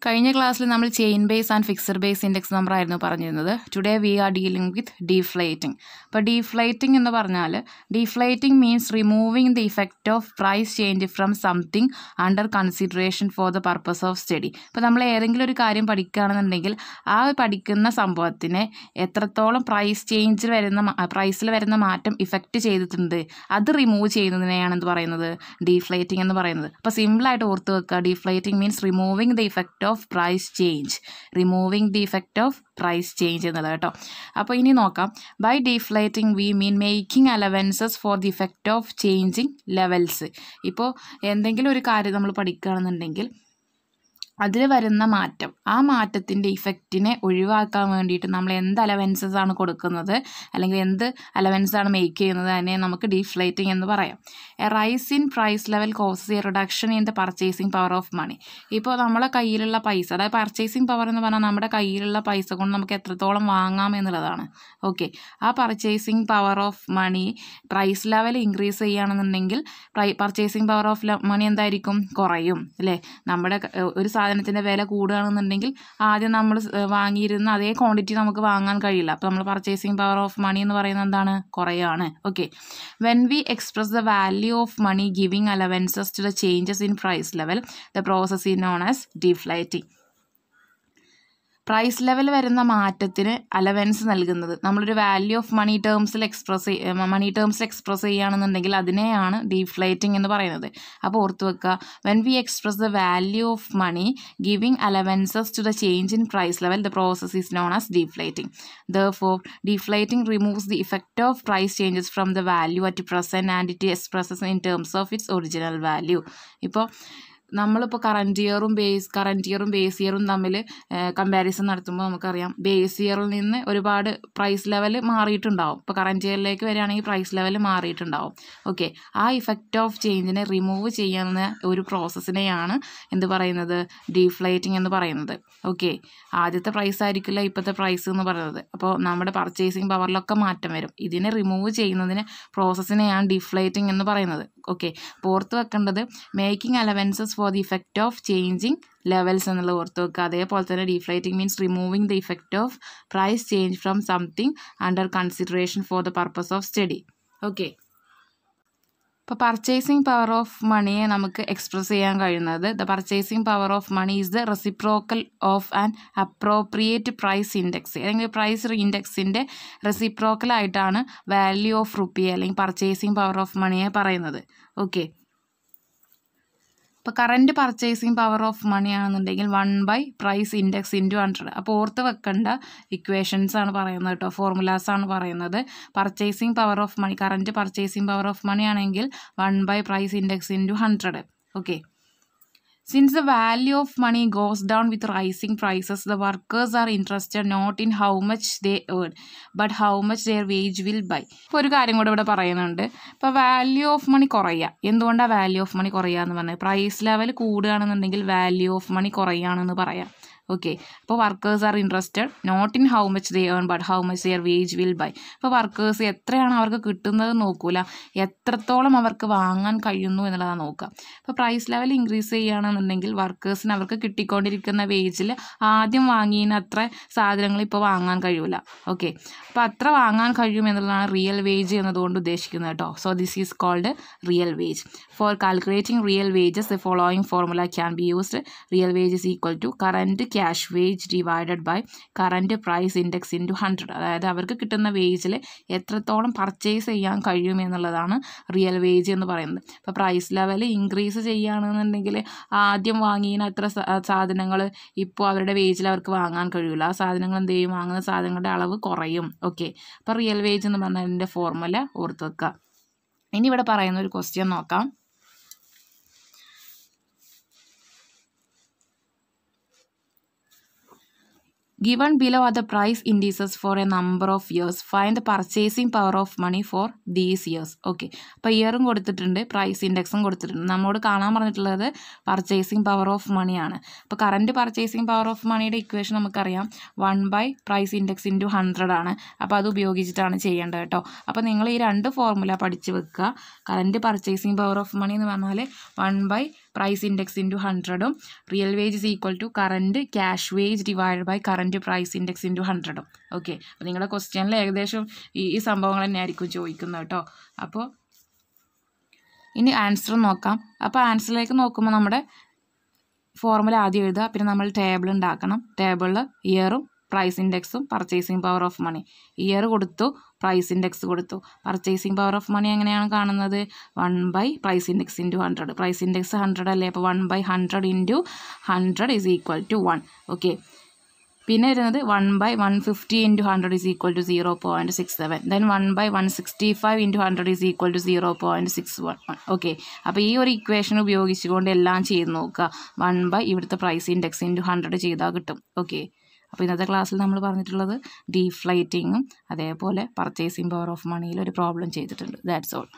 കഴിഞ്ഞ ക്ലാസ്സിൽ നമ്മൾ chain base and fixed base index number ആയിരുന്നു പറഞ്ഞിരുന്നത് today we are dealing with deflating അപ്പോൾ ഡീഫ്ലേറ്റിംഗ് എന്ന് പറഞ്ഞാൽ deflating means removing the effect of price change from something under consideration for the purpose of study ഇപ്പോൾ നമ്മൾ ഏതെങ്കിലും ഒരു കാര്യം പഠിക്കുകയാണെന്നുണ്ടെങ്കിൽ ആ പഠിക്കുന്ന സംഭവത്തിനെ എത്രത്തോളം പ്രൈസ് ചേഞ്ചിൽ വരുന്ന പ്രൈസിൽ വരുന്ന മാറ്റം ഇഫക്റ്റ് ചെയ്തിട്ടുണ്ട് അത് റിമൂവ് ചെയ്യുന്നതിനെയാണ് എന്ത് പറയുന്നത് ഡീഫ്ലേറ്റിംഗ് എന്ന് പറയുന്നത് അപ്പോൾ സിമ്പിളായിട്ട് ഓർത്ത് വെക്കുക deflating means removing the effect of price change removing the effect of price change എന്നുള്ളത് കേട്ടോ അപ്പോൾ ഇനി നോക്കാം by deflating we mean making allowances for the effect of changing levels ഇപ്പോൾ എന്തെങ്കിലും ഒരു കാര്യം നമ്മൾ പഠിക്കുകയാണെന്നുണ്ടെങ്കിൽ അതിൽ വരുന്ന മാറ്റം ആ മാറ്റത്തിൻ്റെ ഇഫക്റ്റിനെ ഒഴിവാക്കാൻ വേണ്ടിയിട്ട് നമ്മൾ എന്ത് അലവൻസസ് ആണ് കൊടുക്കുന്നത് അല്ലെങ്കിൽ എന്ത് അലവൻസ് ആണ് മേക്ക് ചെയ്യുന്നത് അതിനെ നമുക്ക് ഡീഫ്ലേറ്റിംഗ് എന്ന് പറയാം a rise in price level causes a reduction in the purchasing power of money ഇപ്പോൾ നമ്മളെ കയ്യിലുള്ള പൈസ അതായത് പർച്ചേസിങ് പവർ എന്ന് പറഞ്ഞാൽ നമ്മുടെ കയ്യിലുള്ള പൈസ കൊണ്ട് നമുക്ക് എത്രത്തോളം വാങ്ങാം എന്നുള്ളതാണ് ഓക്കെ ആ purchasing power of money price level increase ചെയ്യുകയാണെന്നുണ്ടെങ്കിൽ പ്രൈ പർച്ചേസിങ് പവർ ഓഫ് മണി എന്തായിരിക്കും കുറയും അല്ലേ നമ്മുടെ ക- ഒരു സാധനത്തിൻ്റെ വില കൂടുകയാണെന്നുണ്ടെങ്കിൽ ആദ്യം നമ്മൾ വാങ്ങിയിരുന്ന അതേ ക്വാണ്ടിറ്റി നമുക്ക് വാങ്ങാൻ കഴിയില്ല അപ്പോൾ നമ്മൾ പർച്ചേസിങ് പവർ ഓഫ് മണി എന്ന് പറയുന്നത് എന്താണ് കുറയാണ് okay when we express the value of money giving allowances to the changes in price level the process in known as deflating price level വരുന്ന മാറ്റത്തിന് അലവൻസ് നൽകുന്നത് നമ്മളൊരു വാല്യൂ ഓഫ് മണി ടേംസിൽ express money ടേംസിൽ എക്സ്പ്രസ് ചെയ്യുകയാണെന്നുണ്ടെങ്കിൽ അതിനെയാണ് deflating എന്ന് പറയുന്നത് അപ്പോൾ ഓർത്ത് വെക്കുക when we express the value of money giving allowances to the change in price level the process is known as ഡീഫ്ലേറ്റിംഗ് the for deflating removes the effect of price changes from the value at present and it expresses in terms of its original value ഇപ്പോൾ നമ്മളിപ്പോൾ current ഇയറും base current ഇയറും base ഇയറും തമ്മിൽ comparison നടത്തുമ്പോൾ നമുക്കറിയാം base ഇയറിൽ നിന്ന് ഒരുപാട് പ്രൈസ് ലെവൽ മാറിയിട്ടുണ്ടാവും ഇപ്പോൾ കറൻറ്റ് ഇയറിലേക്ക് വരികയാണെങ്കിൽ പ്രൈസ് ലെവൽ മാറിയിട്ടുണ്ടാവും ഓക്കെ ആ ഇഫക്റ്റ് ഓഫ് ചേഞ്ചിനെ റിമൂവ് ചെയ്യുന്ന ഒരു പ്രോസസ്സിനെയാണ് എന്ത് പറയുന്നത് ഡീഫ്ലേറ്റിംഗ് എന്ന് പറയുന്നത് ഓക്കെ ആദ്യത്തെ പ്രൈസ് ആയിരിക്കില്ല ഇപ്പോഴത്തെ പ്രൈസ് എന്ന് പറയുന്നത് അപ്പോൾ നമ്മുടെ പർച്ചേസിങ് പവറിലൊക്കെ മാറ്റം വരും ഇതിനെ റിമൂവ് ചെയ്യുന്നതിന് പ്രോസസ്സിനെയാണ് ഡീഫ്ലേറ്റിംഗ് എന്ന് പറയുന്നത് ഓക്കെ ഓർത്ത് വെക്കേണ്ടത് making allowances for the effect of changing levels എന്നുള്ളത് ഓർത്ത് വെക്കുക അതേപോലെ തന്നെ deflating means removing the effect of price change from something under consideration for the purpose of study okay ഇപ്പോൾ പർച്ചേസിങ് പവർ ഓഫ് മണിയെ നമുക്ക് എക്സ്പ്രസ് ചെയ്യാൻ കഴിയുന്നത് the purchasing power of money is the reciprocal of an appropriate price index അല്ലെങ്കിൽ price ഇൻഡെക്സിൻ്റെ റെസിപ്രോക്കലായിട്ടാണ് value of rupee അല്ലെങ്കിൽ purchasing power of മണിയെ പറയുന്നത് ഓക്കെ ഇപ്പോൾ current purchasing power of money ആണെന്നുണ്ടെങ്കിൽ one by price index into hundred അപ്പോൾ ഓർത്ത് വെക്കേണ്ട ഇക്വേഷൻസ് ആണ് പറയുന്നത് കേട്ടോ ഫോർമുലാസ് ആണ് പറയുന്നത് purchasing power of money current purchasing power of money ആണെങ്കിൽ one by price index into hundred okay Since the value of money goes down with rising prices, the workers are interested not in how much they earn, but how much their wage will buy. ഇപ്പോൾ ഒരു കാര്യം കൂടെ ഇവിടെ പറയുന്നുണ്ട് ഇപ്പോൾ value of മണി കുറയുക എന്തുകൊണ്ടാണ് value of മണി കുറയുക എന്ന് പറഞ്ഞത് പ്രൈസ് ലെവൽ കൂടുകയാണെന്നുണ്ടെങ്കിൽ വാല്യൂ ഓഫ് മണി കുറയുകയാണെന്ന് പറയാം ഓക്കെ അപ്പോൾ workers are interested not in how much they earn but how much their wage will buy അപ്പോൾ വർക്കേഴ്സ് എത്രയാണ് അവർക്ക് കിട്ടുന്നത് നോക്കൂല എത്രത്തോളം അവർക്ക് വാങ്ങാൻ കഴിയുന്നു എന്നുള്ളതാണ് നോക്കുക ഇപ്പോൾ പ്രൈസ് ലെവൽ ഇൻക്രീസ് ചെയ്യുകയാണെന്നുണ്ടെങ്കിൽ വർക്കേഴ്സിന് അവർക്ക് കിട്ടിക്കൊണ്ടിരിക്കുന്ന വേജിൽ ആദ്യം വാങ്ങിയതിന് അത്ര സാധനങ്ങൾ ഇപ്പോൾ വാങ്ങാൻ കഴിയൂല ഓക്കെ അപ്പോൾ അത്ര വാങ്ങാൻ കഴിയും എന്നുള്ളതാണ് റിയൽ വേജ് എന്നതുകൊണ്ട് ഉദ്ദേശിക്കുന്നത് കേട്ടോ so this is called real wage for calculating real wages the following formula can be used real wage is equal to current cash wage divided by current price index into hundred അതായത് അവർക്ക് കിട്ടുന്ന വേജിൽ എത്രത്തോളം purchase ചെയ്യാൻ കഴിയും എന്നുള്ളതാണ് real wage എന്ന് പറയുന്നത് ഇപ്പോൾ പ്രൈസ് ലെവൽ ഇൻക്രീസ് ചെയ്യുകയാണെന്നുണ്ടെങ്കിൽ ആദ്യം വാങ്ങിയതിന് അത്ര സാധനങ്ങൾ ഇപ്പോൾ അവരുടെ വേജിൽ അവർക്ക് വാങ്ങാൻ കഴിയില്ല ആ സാധനങ്ങൾ എന്ത് ചെയ്യും വാങ്ങുന്ന സാധനങ്ങളുടെ അളവ് കുറയും ഓക്കെ അപ്പോൾ റിയൽ വേജ് എന്ന് പറഞ്ഞതിൻ്റെ ഫോർമുല ഓർത്ത് വെക്കുക ഇനി ഇവിടെ പറയുന്ന ഒരു ക്വസ്റ്റ്യൻ നോക്കാം Given below are the price indices for a number of years. Find the purchasing power of money for these years. Okay അപ്പോൾ ഇയറും കൊടുത്തിട്ടുണ്ട് പ്രൈസ് ഇൻഡെക്സും കൊടുത്തിട്ടുണ്ട് നമ്മോട് കാണാൻ പറഞ്ഞിട്ടുള്ളത് പർച്ചേസിങ് പവർ ഓഫ് മണിയാണ് അപ്പോൾ കറൻറ്റ് പർച്ചേസിങ് പവർ ഓഫ് മണിയുടെ ഇക്വേഷൻ നമുക്കറിയാം one by price index into hundred ആണ് അപ്പോൾ അത് ഉപയോഗിച്ചിട്ടാണ് ചെയ്യേണ്ടത് കേട്ടോ അപ്പോൾ നിങ്ങൾ ഈ രണ്ട് ഫോർമുല പഠിച്ച് വെക്കുക current purchasing power of money എന്ന് പറഞ്ഞാൽ one by price index into ഹൺഡ്രഡും real wage is equal to current cash wage divide by current price index into ഹൺഡ്രഡും ഓക്കെ അപ്പോൾ നിങ്ങളുടെ ക്വസ്റ്റ്യനിൽ ഏകദേശം ഈ ഈ സംഭവങ്ങൾ തന്നെ ആയിരിക്കും ചോദിക്കുന്നത് കേട്ടോ അപ്പോൾ ഇനി ആൻസർ നോക്കാം അപ്പോൾ ആൻസറിലേക്ക് നോക്കുമ്പോൾ നമ്മുടെ ഫോർമുല ആദ്യം എഴുതുക പിന്നെ നമ്മൾ ടേബിൾ ഉണ്ടാക്കണം ടേബിളിൽ ഇയറും പ്രൈസ് ഇൻഡെക്സും purchasing power of money year കൊടുത്തു പ്രൈസ് ഇൻഡെക്സ് കൊടുത്തു പർച്ചേസിങ് പവർ ഓഫ് മണി എങ്ങനെയാണ് കാണുന്നത് one by price index into hundred price index hundred അല്ലേ അപ്പോൾ one by hundred into hundred is equal to one okay പിന്നെ വരുന്നത് one by one fifty into hundred is equal to zero point six seven then one by one sixty five into hundred is equal to zero point six one one okay അപ്പോൾ ഈ ഒരു equation ഉപയോഗിച്ചുകൊണ്ട് എല്ലാം ചെയ്ത് നോക്കുക one by ഇവിടുത്തെ price index into hundred ചെയ്താൽ കിട്ടും ഓക്കെ അപ്പോൾ ഇന്നത്തെ ക്ലാസ്സിൽ നമ്മൾ പറഞ്ഞിട്ടുള്ളത് ഡീഫ്ലൈറ്റിങ്ങും അതേപോലെ പർച്ചേസിങ് പവർ ഓഫ് മണിയിൽ ഒരു പ്രോബ്ലം ചെയ്തിട്ടുണ്ട് that's all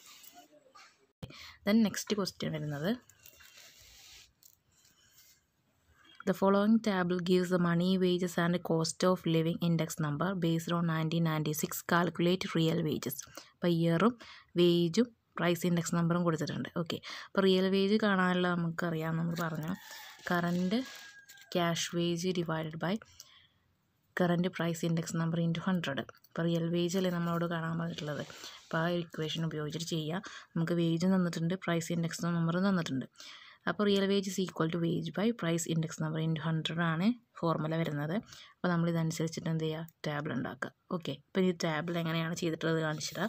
then next question വരുന്നത് The following table gives the money, wages, and cost of living index number based on 1996. Calculate real wages. അപ്പോൾ ഇയറും വേജും പ്രൈസ് ഇൻഡെക്സ് നമ്പറും കൊടുത്തിട്ടുണ്ട് ഓക്കെ അപ്പോൾ റിയൽ വേജ് കാണാനുള്ള നമുക്കറിയാം നമ്മൾ പറഞ്ഞു current cash wage divided by current price index number into hundred ഇപ്പോൾ real wage അല്ലേ നമ്മളോട് കാണാൻ പറഞ്ഞിട്ടുള്ളത് അപ്പോൾ ആ ഇക്വേഷൻ ഉപയോഗിച്ചിട്ട് ചെയ്യുക നമുക്ക് വേജ് തന്നിട്ടുണ്ട് പ്രൈസ് ഇൻഡെക്സ് നമ്പർ തന്നിട്ടുണ്ട് അപ്പോൾ real wage is equal to wage by price index number into hundred ആണ് ഫോർമുല വരുന്നത് അപ്പോൾ നമ്മൾ ഇതനുസരിച്ചിട്ട് എന്ത് ചെയ്യുക ടേബിൾ ഉണ്ടാക്കുക ഓക്കെ അപ്പോൾ ഈ ടേബിൾ എങ്ങനെയാണ് ചെയ്തിട്ടുള്ളത് കാണിച്ചിട്ട്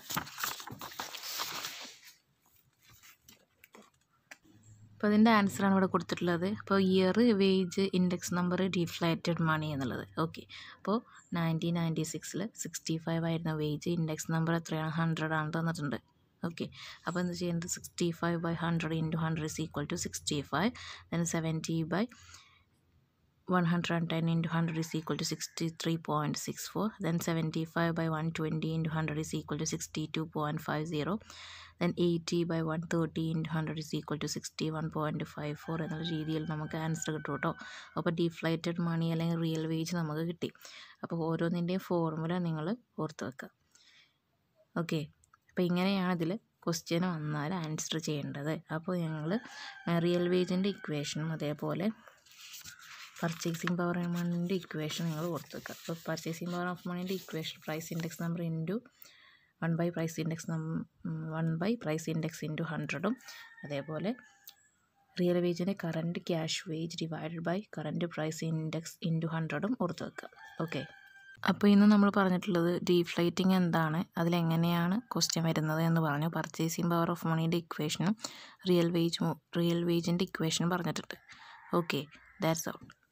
അപ്പോൾ അതിൻ്റെ ആൻസറാണ് ഇവിടെ കൊടുത്തിട്ടുള്ളത് അപ്പോൾ year wage index number deflated money എന്നുള്ളത് ഓക്കെ അപ്പോൾ നയൻറ്റീൻ നയൻറ്റി സിക്സിൽ സിക്സ്റ്റി ഫൈവ് ആയിരുന്ന വേജ് ഇൻഡെക്സ് നമ്പർ എത്രയാണ് ഹൺഡ്രഡ് ആണ് തന്നിട്ടുണ്ട് ഓക്കെ അപ്പോൾ എന്ത് ചെയ്യേണ്ടത് sixty five by hundred into hundred is equal to sixty five then seventy by one hundred and ten into hundred is equal to sixty three point six four then seventy five by one twenty into hundred is equal to sixty to point five zero then eighty by one thirty into hundred is equal to sixty one point five four എന്നുള്ള രീതിയിൽ നമുക്ക് answer കിട്ടും കേട്ടോ അപ്പോൾ ഡിഫ്ലൈറ്റഡ് മണി അല്ലെങ്കിൽ real wage നമുക്ക് കിട്ടി അപ്പോൾ ഓരോന്നിൻ്റെയും ഫോർമുല നിങ്ങൾ ഓർത്ത് വെക്കുക ഓക്കെ അപ്പോൾ ഇങ്ങനെയാണ് ഇതിൽ ക്വസ്റ്റ്യൻ വന്നാൽ ആൻസർ ചെയ്യേണ്ടത് അപ്പോൾ ഞങ്ങൾ റിയൽ വേജിൻ്റെ ഇക്വേഷനും അതേപോലെ പർച്ചേസിങ് പവർ ഓഫ് മണീൻ്റെ ഇക്വേഷൻ നിങ്ങൾ ഓർത്ത് വെക്കുക അപ്പോൾ പർച്ചേസിങ് പവർ ഓഫ് മണീൻ്റെ equation price index number into one by price index one by price index into ഹൺഡ്രഡും അതേപോലെ റിയൽ വേജിൻ്റെ current cash wage divided by current price index into ഹൺഡ്രഡും ഓർത്ത് വെക്കുക ഓക്കെ അപ്പോൾ ഇന്ന് നമ്മൾ പറഞ്ഞിട്ടുള്ളത് ഡീഫ്ലൈറ്റിംഗ് എന്താണ് അതിലെങ്ങനെയാണ് ക്വസ്റ്റ്യൻ വരുന്നത് എന്ന് പറഞ്ഞു പർച്ചേസിങ് പവർ ഓഫ് മണീൻ്റെ ഇക്വേഷനും റിയൽ വേജ് റിയൽ വേജിൻ്റെ ഇക്വേഷനും പറഞ്ഞിട്ടുണ്ട് ഓക്കെ ദാറ്റ്സ് ഓൾ